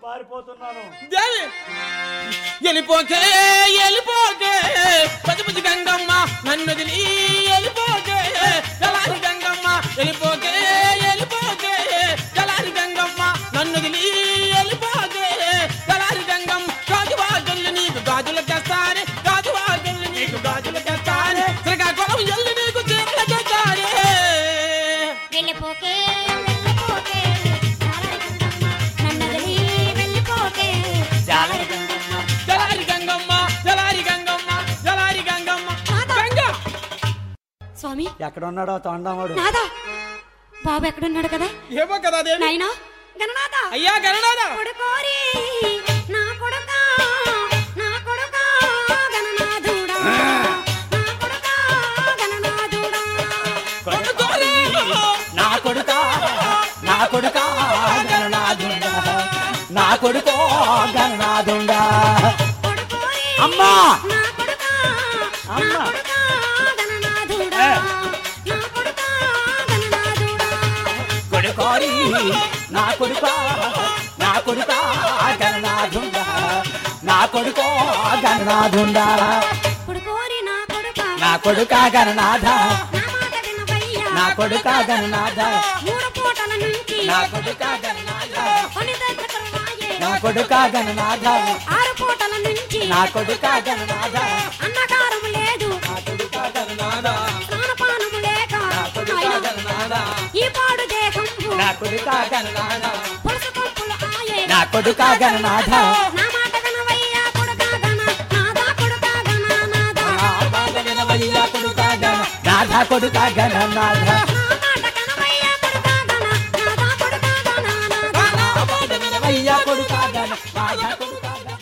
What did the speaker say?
పారిపోతున్నాను దేవి వెళ్ళిపోకే వెళ్ళిపోకే పది పది గంగమ్మ నన్ను వదిలి వెళ్ళిపోకే జలారి గంగమ్మ వెళ్ళిపోకే వెళ్ళిపోకే జలారి గంగమ్మ నన్ను వదిలి వెళ్ళిపోకే జలారి గంగమ్మ గాజువాజల్లు నీకు గాజులు తెస్తానే గాజువాజల్లు నీకు గాజులు తెస్తానే శ్రీకాకుళం ఎల్లు నీకు చీరలు తెస్తానే వెళ్ళిపోకే వెళ్ళిపోకే నన్నదిలి వెళ్ళిపోకే జలారి గంగమ్మ జలారి గంగమ్మ జలారి గంగమ్మ జలారి గంగమ్మ గంగ స్వామి ఎక్కడ ఉన్నాడో తొండమాడు నాదా బాబు ఎక్కడున్నాడు కదా ఏమో కదా దేవి నాయనా గణనాథ అయ్యా గణనాథ కొడుకోరి నా కొడుక నా కొడుక గణనాథుడా నా కొడుక గణనాథుడా కొడుకోరి నా కొడుక నా కొడుక గణనాథుండా నా కొడుకో గణనాథుండా కొడుకోరి అమ్మా నా కొడుక నా అమ్మా. కొడుక గణనాథుడా ఏ. నా కొడుక గణనాథుడా కొడుకోరి నా కొడుక నా కొడుక గణనాథుండా నా కొడుకో గణనాథుండా కొడుకోరి నా కొడుక నా కొడుక గణనాథ నా మాట వినవయ్యా నా కొడుక గణనాథ మూడు పూటల నుంచి నా కొడుక గణనాథ పని దగ్గర రాయే నా కొడుక గణనాథ ఆరు పూటల నుంచి నా కొడుక గణనాథ అన్నకారము లేదు నా కొడుక గణనాథ స్నానపానము లేక నా కొడుక ఆయన గణనాథ ఈ పాడు దేహంబు నా కొడుక గణనాథ పులుసు పంపులు ఆయే నా కొడుక గణనాథ నా మాట వినవయ్యా కొడుక గణ నాదా కొడుక గణ నాదా నా బాధ వినవయ్య కొడుక గణ నాథ కొడుక గణనాథ నా మాట కనవయ్యా కొడుక గణ నాదా కొడుక గణ నాదా నా బాధ వినవయ్య కొడుక గణ నాథ కొడుక గణ